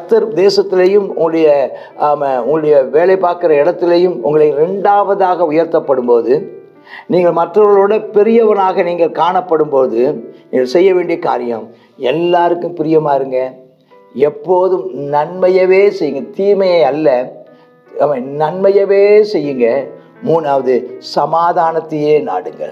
கர்த்தர் தேசத்திலேயும் உங்களுடைய ஆம, உங்களுடைய வேலை பார்க்குற இடத்துலையும் உங்களை ரெண்டாவதாக உயர்த்தப்படும் போது நீங்கள் மற்றவர்களோட பெரியவனாக நீங்கள் காணப்படும் போது நீங்கள் செய்ய வேண்டிய காரியம் எல்லாருக்கும் பிரியமா இருங்க எப்போதும் நன்மையவே செய்யுங்க தீமையை அல்ல அவன் நன்மையவே செய்யுங்க மூணாவது சமாதானத்தையே நாடுங்கள்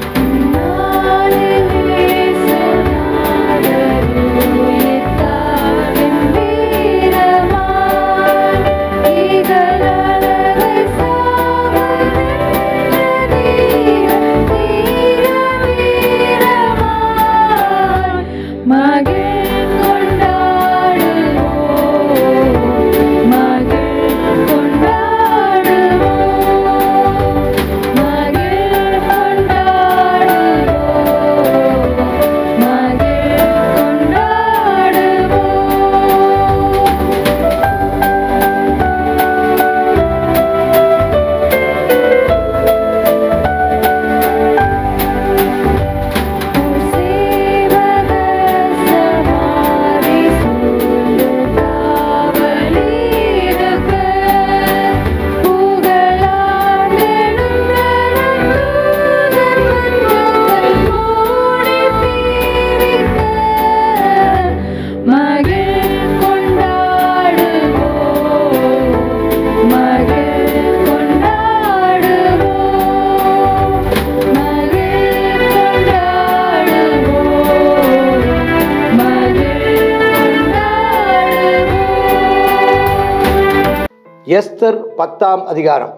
மகிழ் கொண்டாடுவோம் மகிழ் கொண்டாடுவோம் மகிழ் கொண்டாடுவோம் மகிழ் கொண்டாடுவோம் சேவக சமாதி சூழ்ந்து காவலிருக்க புகழாண்டெழும் நரந்தூதர் மன்றுகள் மூடி பீரிக்க மகிழ் கொண்டாடுவோம் மகிழ் கொண்டாடுவோம் மகிழ் கொண்டாடுவோம் மகிழ் கொண்டாடுவோம் எஸ்தர் பத்தாம் அதிகாரம்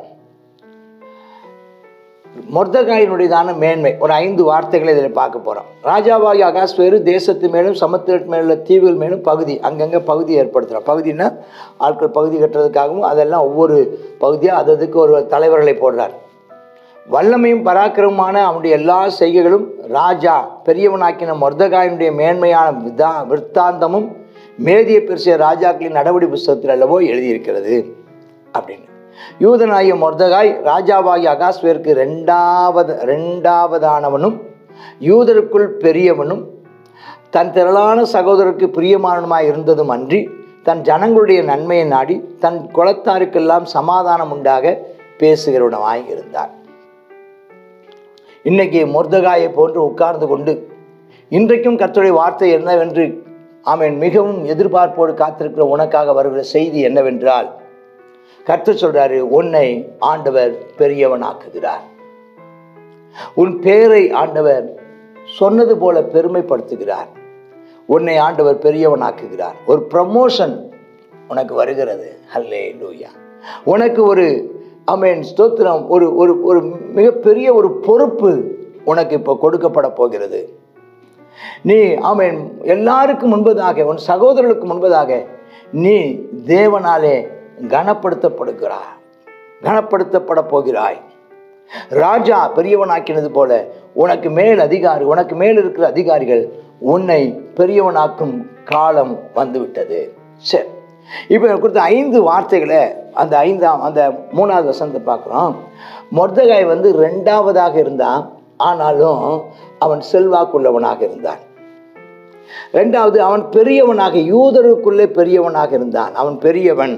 மொர்தகாயினுடையதான மேன்மை ஒரு ஐந்து வார்த்தைகளை இதில் பார்க்க போகிறோம் ராஜாவாகி அகாஸ்வேரு தேசத்து மேலும் சமுத்திரத்து மேலும் உள்ள தீவுகள் மேலும் பகுதி அங்கங்கே பகுதி ஏற்படுத்துகிறோம் பகுதின்னா ஆட்கள் பகுதி கட்டுறதுக்காகவும் அதெல்லாம் ஒவ்வொரு பகுதியாக அது அதுக்கு ஒரு தலைவர்களை போடுறார் வல்லமையும் பராக்கிரமமான அவனுடைய எல்லா செய்கைகளும் ராஜா பெரியவனாக்கின மொர்தகாயினுடைய மேன்மையான விதா விற்த்தாந்தமும் மேதிய பெருசிய ராஜாக்களின் நடவடி புஸ்தகத்தில் அல்லவோ எழுதியிருக்கிறது அப்படின்னு யூதனாகிய மொர்தகாய் ராஜாவாகிய அகாஸ்வேருக்கு ரெண்டாவது ரெண்டாவதானவனும் யூதருக்குள் பெரியவனும் தன் திரளான சகோதரருக்கு பிரியமானவனுமாய் இருந்ததும் அன்றி தன் ஜனங்களுடைய நன்மையை நாடி தன் குலத்தாருக்கெல்லாம் சமாதானம் உண்டாக பேசுகிறவனமாய் இருந்தார் இன்னைக்கு மொர்தகாயை போன்று உட்கார்ந்து கொண்டு இன்றைக்கும் கர்த்தருடைய வார்த்தை என்னவென்று ஆமென் மிகவும் எதிர்பார்ப்போடு காத்திருக்கிற உனக்காக வருகிற செய்தி என்னவென்றால் கர்த்தர் சொல்றாரு உன்னை ஆண்டவர் பெரியவனாக்குகிறார் உன் பேரை ஆண்டவர் சொன்னது போல பெருமைப்படுத்துகிறார் உன்னை ஆண்டவர் பெரியவனாக்குகிறார் ஒரு ப்ரமோஷன் உனக்கு வருகிறது ஹல்லே லூயா உனக்கு ஒரு அமேன் ஸ்தோத்திரம் ஒரு ஒரு ஒரு மிகப்பெரிய ஒரு பொறுப்பு உனக்கு இப்போ கொடுக்கப்பட போகிறது நீ ஆமென் எல்லாருக்கும் முன்பதாக உன் சகோதரர்களுக்கு முன்பதாக நீ தேவனாலே கனப்படுத்தப்படுகிறாய் கனப்படுத்தப்பட போகிறாய் ராஜா பெரியவனாக்கினது போல உனக்கு மேல் அதிகாரி உனக்கு மேல் இருக்கிற அதிகாரிகள் உன்னை பெரியவனாக்கும் காலம் வந்துவிட்டது சரி இப்போ எனக்கு கொடுத்த ஐந்து வார்த்தைகளை அந்த ஐந்தாம் அந்த மூணாவது வசனத்தை பார்க்குறோம் மொர்தகாய் வந்து ரெண்டாவதாக இருந்தான் ஆனாலும் அவன் செல்வாக்குள்ளவனாக இருந்தான் ரெண்டாவது அவன் பெரியவனாக யூதருக்குள்ளே பெரியவனாக இருந்தான் அவன் பெரியவன்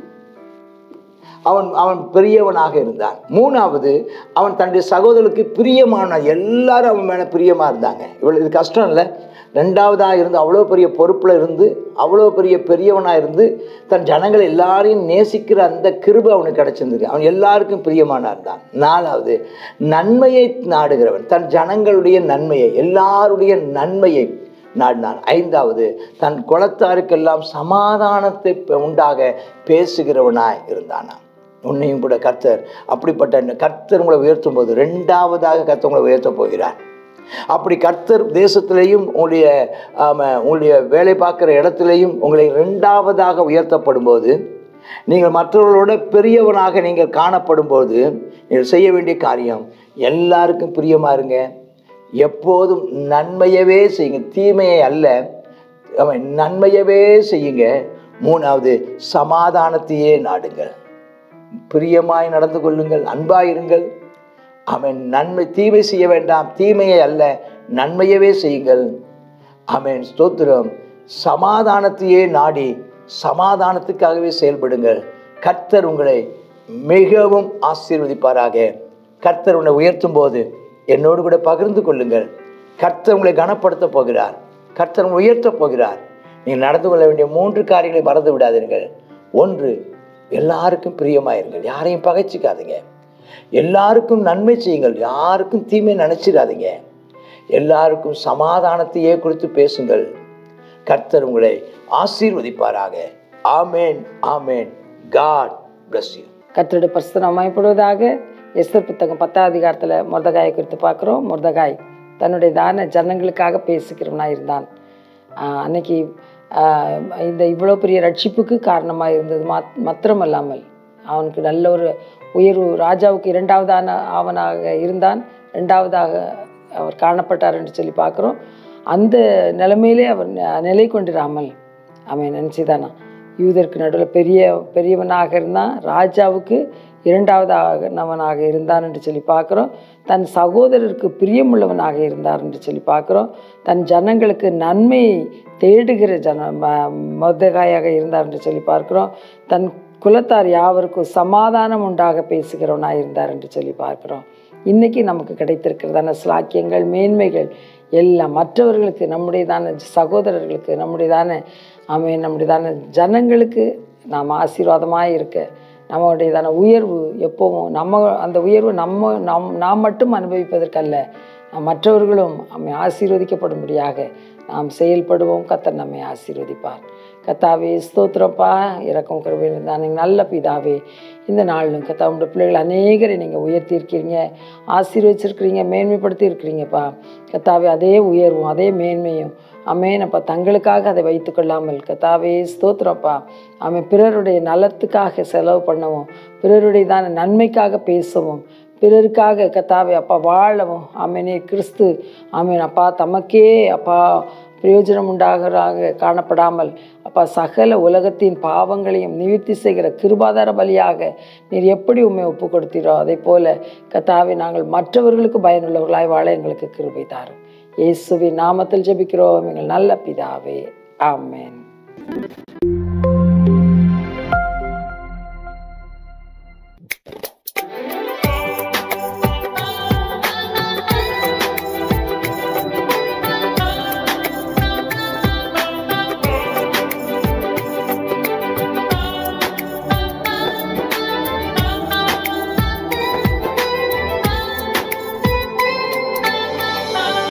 அவன் அவன் பெரியவனாக இருந்தான் மூணாவது அவன் தன்னுடைய சகோதரருக்கு பிரியமான எல்லாரும் அவன் மேலே பிரியமாக இருந்தாங்க இவ்வளோ இது கஷ்டம் இல்லை ரெண்டாவதாக இருந்து அவ்வளோ பெரிய பொறுப்பில் இருந்து அவ்வளோ பெரிய பெரியவனாக இருந்து தன் ஜனங்கள் எல்லாரையும் நேசிக்கிற அந்த கிருபை அவனுக்கு கிடைச்சிருந்துருக்கு அவன் எல்லாருக்கும் பிரியமானா இருந்தான் நாலாவது நன்மையை நாடுகிறவன் தன் ஜனங்களுடைய நன்மையை எல்லாருடைய நன்மையை நாடினான் ஐந்தாவது தன் குலத்தாருக்கெல்லாம் சமாதானத்தை பெ- உண்டாக பேசுகிறவனாய் இருந்தானாம் உன்னையும் கூட கர்த்தர் அப்படிப்பட்ட கர்த்தர் உங்களை உயர்த்தும் போது ரெண்டாவதாக கர்த்தர் உங்களை உயர்த்தப் போகிறார் அப்படி கர்த்தர் தேசத்திலேயும் உங்களுடைய ஆம, உங்களுடைய வேலை பார்க்குற இடத்துலையும் உங்களை ரெண்டாவதாக உயர்த்தப்படும் போது நீங்கள் மற்றவர்களோட பெரியவனாக நீங்கள் காணப்படும் போது நீங்கள் செய்ய வேண்டிய காரியம் எல்லாருக்கும் பிரியமாக இருங்க எப்போதும் நன்மையவே செய்யுங்க தீமையை அல்ல அவன் நன்மையவே செய்யுங்க மூணாவது சமாதானத்தையே நாடுங்கள் பிரியமாய் நடந்து கொள்ளுங்கள் அன்பாயிருங்கள் அவன் நன்மை தீமை செய்ய வேண்டாம் தீமையை அல்ல நன்மையவே செய்யுங்கள் அவன் ஸ்தோத்திரம் சமாதானத்தையே நாடி சமாதானத்துக்காகவே செயல்படுங்கள் கர்த்தர் உங்களை மிகவும் ஆசீர்வதிப்பாராக கர்த்தர் உன்னை உயர்த்தும் போது என்னோடு கூட பகிர்ந்து கொள்ளுங்கள் கர்த்தர் உங்களை கனப்படுத்த போகிறார் கர்த்தர் உங்களை உயர்த்தப் போகிறார் நீங்கள் நடந்து கொள்ள வேண்டிய மூன்று காரியங்களை மறந்து விடாதீர்கள் ஒன்று எல்லாருக்கும் பிரியமாயிருங்கள் யாரையும் பகைச்சிக்காதீங்க எல்லாருக்கும் நன்மை செய்யுங்கள் யாருக்கும் தீமை நினைச்சிடாதீங்க எல்லாருக்கும் சமாதானத்தையே குறித்து பேசுங்கள் கர்த்தர் உங்களை ஆசீர்வதிப்பாராக ஆமேன் ஆமேன் காட் bless you கர்த்தருடைய பரிசுத்தம் அமைப்படுவதாக எஸ்தர் புத்தகம் பத்தாம் அதிகாரத்தில் முருதகாயை குறித்து பார்க்குறோம் முருதகாய் தன்னுடைய தான ஜனங்களுக்காக பேசுகிறவனா இருந்தான் ஆஹ் அன்னைக்கு ஆஹ் இந்த இவ்வளோ பெரிய ரட்சிப்புக்கு காரணமாக இருந்தது மாத் மாத்திரமல்லாமல் அவனுக்கு நல்ல ஒரு உயர்வு ராஜாவுக்கு இரண்டாவதான அவனாக இருந்தான் ரெண்டாவதாக அவர் காணப்பட்டார் என்று சொல்லி பார்க்குறோம் அந்த நிலைமையிலே அவர் ந- நிலை கொண்டிராமல் அவன் நினச்சிதானா யூதருக்கு நடுவில் பெரிய பெரியவனாக இருந்தான் ராஜாவுக்கு இரண்டாவதாக நவனாக இருந்தான் என்று சொல்லி பார்க்குறோம் தன் சகோதரருக்கு பிரியமுள்ளவனாக இருந்தார் என்று சொல்லி பார்க்குறோம் தன் ஜனங்களுக்கு நன்மை தேடுகிற ஜன மொதகாயாக இருந்தார் என்று சொல்லி பார்க்குறோம் தன் குலத்தார் யாவருக்கும் சமாதானம் உண்டாக பேசுகிறவனாக இருந்தார் என்று சொல்லி பார்க்குறோம் இன்னைக்கு நமக்கு கிடைத்திருக்கிறதான ஸ்லாக்கியங்கள் மேன்மைகள் எல்லாம் மற்றவர்களுக்கு நம்முடையதான சகோதரர்களுக்கு நம்முடையதான ஆமே நம்முடையதான ஜனங்களுக்கு நாம் ஆசீர்வாதமாக இருக்க நம்முடையதான உயர்வு எப்போவும் நம்ம அந்த உயர்வு நம்ம நம் நாம் மட்டும் அனுபவிப்பதற்கல்ல நாம் மற்றவர்களும் நம்மை ஆசீர்வதிக்கப்படும்படியாக நாம் செயல்படுவோம் கத்தர் நம்மை ஆசீர்வதிப்பார் கத்தாவே ஸ்தோத்திரப்பா இறக்கம் கருவை இருந்தான் நல்ல பிதாவே இந்த நாளிலும் கத்தா உங்களுடைய பிள்ளைகள் அநேகரை நீங்கள் உயர்த்தியிருக்கிறீங்க ஆசீர்வச்சிருக்கிறீங்க மேன்மைப்படுத்தி இருக்கிறீங்கப்பா கத்தாவே அதே உயர்வும் அதே மேன்மையும் அமேனப்பா தங்களுக்காக அதை வைத்துக்கொள்ளாமல் கத்தாவே ஸ்தோத்திரப்பா அவன் பிறருடைய நலத்துக்காக செலவு பண்ணவும் பிறருடையதான நன்மைக்காக பேசவும் பிறருக்காக கத்தாவே அப்பா வாழவும் ஆமேனே கிறிஸ்து ஆமேன் அப்பா தமக்கே அப்பா பிரயோஜனம் உண்டாகிறாக காணப்படாமல் அப்பா சகல உலகத்தின் பாவங்களையும் நிவர்த்தி செய்கிற கிருபாதார பலியாக நீர் எப்படி உண்மை ஒப்பு கொடுத்தீரோ அதே போல கத்தாவே நாங்கள் மற்றவர்களுக்கு பயனுள்ளவர்களாய் வாழ எங்களுக்கு கிருபை தாரும் இயேசுவின் நாமத்தில் ஜெபிக்கிறோம் எங்கள் நல்ல பிதாவே ஆமென்